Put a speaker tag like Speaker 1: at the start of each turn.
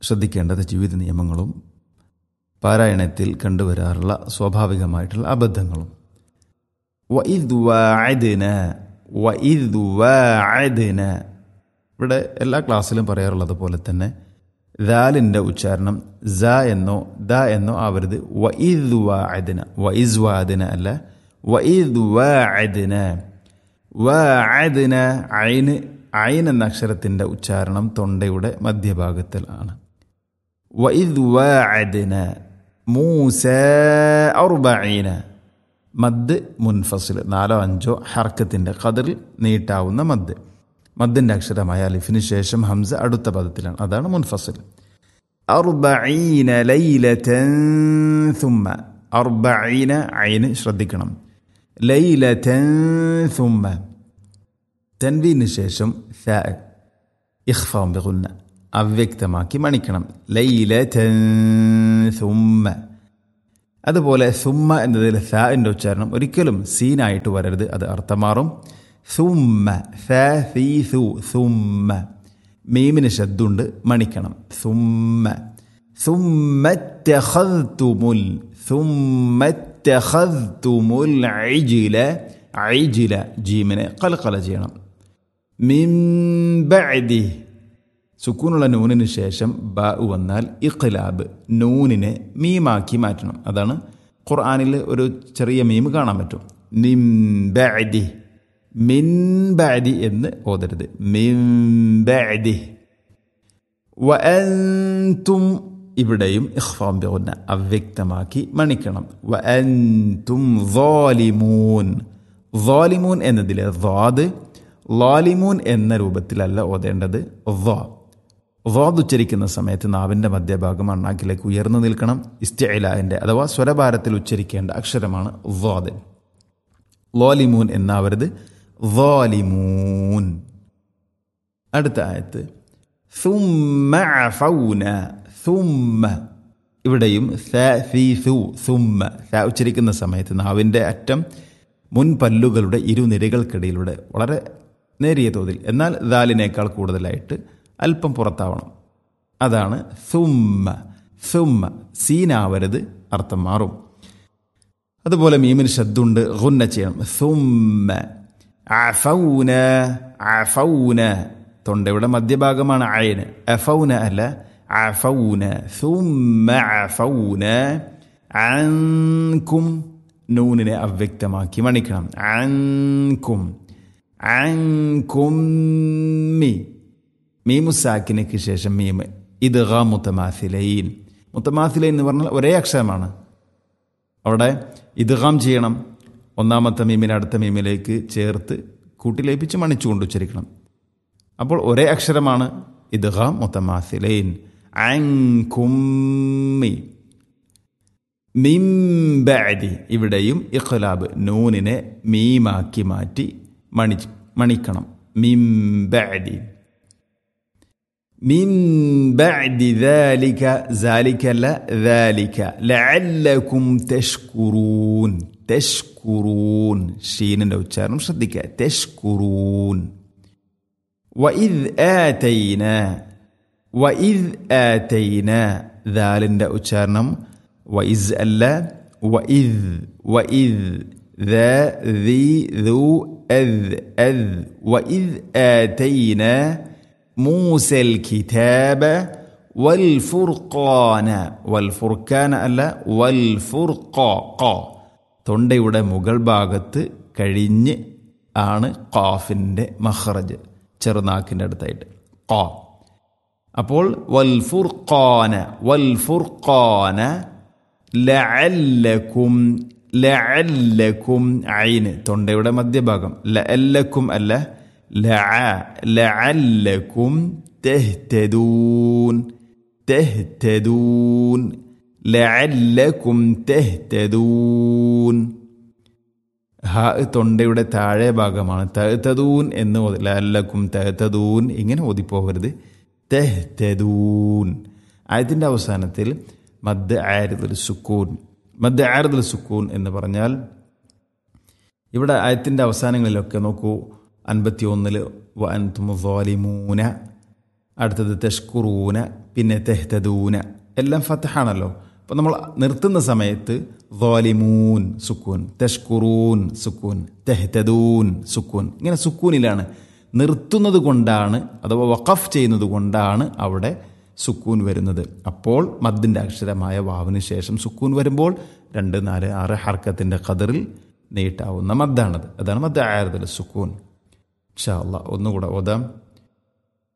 Speaker 1: ശ്രദ്ധിക്കേണ്ടത് ജീവിത നിയമങ്ങളും പാരായണത്തിൽ കണ്ടുവരാറുള്ള സ്വാഭാവികമായിട്ടുള്ള അബദ്ധങ്ങളും വഇദ് വാഅദ്ന വഇദ് വാഅദ്ന ഇവിടെ എല്ലാ ക്ലാസ്സിലും പറയാറുള്ളത് പോലെ തന്നെ ദാലിൻ്റെ ഉച്ചാരണം സ എന്നോ ദ എന്നോ ആവരുത് വഇദ് വാഅദ്ന വഇസ് വാഅദ്ന അല്ല വഇദ് വാഅദ്ന വാഅദ്ന ഐന് ഐൻ എന്ന അക്ഷരത്തിൻ്റെ ഉച്ചാരണം തൊണ്ടയുടെ മധ്യഭാഗത്തിൽ ആണ് വഇദ് വാഅദ്ന മൂസ അർബഈന മദ് മുൻഫസിൽ നാലോ അഞ്ചോ ഹർക്കത്തിൻ്റെ ഖദറിൽ നീട്ടാവുന്ന മദ് മദ്ദിൻ്റെ അക്ഷരമായ അലിഫിന് ശേഷം ഹംസ അടുത്ത പദത്തിലാണ് അതാണ് മുൻഫസിൽ അർബഈന ലൈലതൻ സുമ്മ അർബഈന ഐന് ശ്രദ്ധിക്കണം ലൈലതൻ സുമ്മ തൻവീന് ശേഷം ثاء ഇഖ്ഫാം ബിഗുന്ന അവ്യക്തമാക്കി മണിക്കണം ലൈലതൻ സുമ്മ അതുപോലെ സുമ്മ എന്നതിൽ ഫാൻ്റെ ഉച്ചാരണം ഒരിക്കലും സീനായിട്ട് വരരുത് അത് അർത്ഥം മാറും സുമ്മ സു സുമ്മ മീമിന് ശബ്ദുണ്ട് മണിക്കണം സുമ്മ സുമ്മറ്റഹത്തുമുൽ സുമ്മറ്റഹത്തുമുൽ ഐജില ഐജില ജീമിനെ കലക്കല ചെയ്യണം മിംബഅദി സുക്കൂനുള്ള നൂനിന് ശേഷം ബ വന്നാൽ ഇഖ്ലാബ് നൂനിനെ മീമാക്കി മാറ്റണം അതാണ് ഖുർആാനിൽ ഒരു ചെറിയ മീം കാണാൻ പറ്റും മിംബഅദി മിൻബഅദി എന്ന് ഓതരുത് മിംബഅദി വഅൻതും ഇവിടെയും ഇഖ്ഫാം ബിഗുന്ന അവ്യക്തമാക്കി മണിക്കണം വഅൻതും ളാലിമൂൻ ളാലിമൂൻ എന്നതിലെ ളാദ് ലാലിമൂൻ എന്ന രൂപത്തിലല്ല ഓതേണ്ടത് ളാ വാദ് ഉച്ചരിക്കുന്ന സമയത്ത് നാവിൻ്റെ മധ്യഭാഗം അണ്ണാക്കിലേക്ക് ഉയർന്നു നിൽക്കണം ഇസ്റ്റിലാൻ്റെ അഥവാ സ്വരഭാരത്തിൽ ഉച്ചരിക്കേണ്ട അക്ഷരമാണ് വാദ് ലോലിമൂൻ എന്നാവരുത് വാലിമൂൻ അടുത്ത ആയത്ത് സുമ്മ ഫൗന സുമ്മ ഇവിടെയും സുമ്മ സ ഉച്ചരിക്കുന്ന സമയത്ത് നാവിൻ്റെ അറ്റം മുൻ പല്ലുകളുടെ ഇരുനിരകൾക്കിടയിലൂടെ വളരെ നേരിയ തോതിൽ എന്നാൽ ദാലിനേക്കാൾ കൂടുതലായിട്ട് അല്പം പുറത്താവണം അതാണ് സുമ്മ സുമ്മ സീനാവരുത് അർത്ഥം മാറും അതുപോലെ മീമിന് ശബ്ദമുണ്ട് ഗുന്ന ചെയ്യണം സുമ്മ അഫൗന അഫൗന തൊണ്ടയുടെ മധ്യഭാഗമാണ് അയന് അഫൗന അല്ല അഫൗന സുമ്മ അഫൗന അൻകും നൂനിനെ അവ്യക്തമാക്കി മണിക്കണം അൻകും അൻകും മി മീമുസാക്കിനയ്ക്ക് ശേഷം മീമ് ഇത് ഗ മുത്തമാസിലൈൻ മുത്തമാസിലൈൻ എന്ന് പറഞ്ഞാൽ ഒരേ അക്ഷരമാണ് അവിടെ ഇദ്ഗാം ചെയ്യണം ഒന്നാമത്തെ മീമിനെ അടുത്ത മീമിലേക്ക് ചേർത്ത് കൂട്ടിലേപ്പിച്ച് മണിച്ചുകൊണ്ട് ഉച്ചരിക്കണം അപ്പോൾ ഒരേ അക്ഷരമാണ് ഇദ്ഗാം മുത്തമാസിലൈൻ അങ്കുമ്മി മിംബഅദി ഇവിടെയും ഇഖ്ലാബ് നൂനിനെ മീമാക്കി മാറ്റി മണി മണിക്കണം മിംബഅദി من بعد ذلك ذلك لا ذلك لعلكم تشكرون تشكرون شين لو تشارم صدق تشكرون وإذ آتينا وإذ آتينا ذال لو تشارم وإذ ألا وإذ وإذ ذا ذي ذو أذ أذ وإذ آتينا موسى الكتاب والفرقان والفرقان അല്ല വൽഫുർഖ തൊണ്ടയുടെ മുകൾ ഭാഗത്ത് കഴിഞ്ഞ് ആണ് ഖാഫിൻ്റെ മഹ്റജ് ചെറുനാക്കിൻ്റെ അടുത്തായിട്ട് ഖാ അപ്പോൾ വൽഫുർഖാന വൽഫുർഖാന ലഅല്ലക്കും ലഅല്ലക്കും ഐന് തൊണ്ടയുടെ മധ്യഭാഗം ലഅല്ലക്കും അല്ല لعلكم تهتدون تهتدون لعلكم تهتدون ഹ തൊണ്ടയുടെ താഴെ ഭാഗമാണ് തഹത്തദൂൻ എന്ന് ലല്ലക്കും തഹത്തദൂൻ ഇങ്ങനെ ഓതിപ്പോകരുത് തെഹ്തദൂൻ ആയത്തിൻ്റെ അവസാനത്തിൽ മദ് ആരുദുൽ സുക്കൂൻ മദ് ആരുദുൽ സുക്കൂൻ എന്ന് പറഞ്ഞാൽ ഇവിടെ ആയത്തിൻ്റെ അവസാനങ്ങളിലൊക്കെ നോക്കൂ അൻപത്തി ഒന്നിൽ വൻതുമുലിമൂന അടുത്തത് തെഷ്കുറൂന പിന്നെ തെഹ്തദൂന എല്ലാം ഫത്തഹാണല്ലോ അപ്പോൾ നമ്മൾ നിർത്തുന്ന സമയത്ത് ظالمون സുക്കൂൻ തെഷ്കുറൂൻ സുക്കൂൻ തെഹ്തദൂൻ സുക്കൂൻ ഇങ്ങനെ സുക്കൂനിലാണ് നിർത്തുന്നത് കൊണ്ടാണ് അഥവാ വഖഫ് ചെയ്യുന്നത് കൊണ്ടാണ് അവിടെ സുക്കൂൻ വരുന്നത് അപ്പോൾ മദ്ദിൻ്റെ അക്ഷരമായ വാവിന് ശേഷം സുക്കൂൻ വരുമ്പോൾ രണ്ട് നാല് ആറ് ഹർക്കത്തിൻ്റെ ഖദറിൽ നീട്ടാവുന്ന മദ്ദാണത് അതാണ് മദ്ദ ആയതിൽ സുക്കൂൻ ഷാ അള്ളാഹ് ഒന്നുകൂടെ ഓതാം